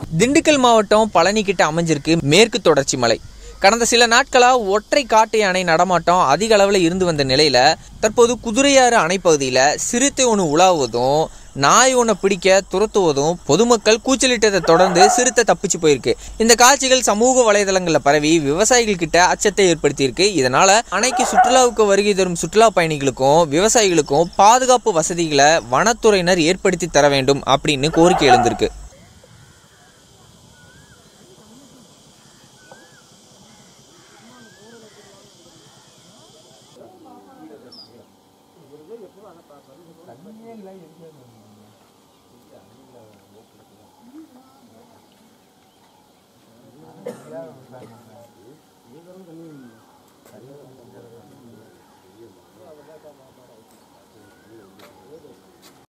திண்டுக்கல் மாவட்டம் பழனி கிட்ட அமைஞ்சிருக்கு மேற்கு தொடர்ச்சி மலை கடந்த சில நாட்களா ஒற்றை காட்டு யானை நடமாட்டம் அதிக அளவில் இருந்து வந்த நிலையில தற்போது குதிரையாறு அணைப்பகுதியில் சிறுத்தை ஒன்று உலாவுவதும் நாய் ஒன்றை பிடிக்க துரத்துவதும் பொதுமக்கள் கூச்சலிட்டதை தொடர்ந்து சிறுத்தை தப்பிச்சு போயிருக்கு இந்த காட்சிகள் சமூக வலைதளங்களில் பரவி விவசாயிகள் கிட்ட அச்சத்தை ஏற்படுத்தியிருக்கு இதனால அணைக்கு சுற்றுலாவுக்கு வருகை தரும் சுற்றுலா பயணிகளுக்கும் விவசாயிகளுக்கும் பாதுகாப்பு வசதிகளை வனத்துறையினர் ஏற்படுத்தி தர வேண்டும் அப்படின்னு கோரிக்கை எழுந்திருக்கு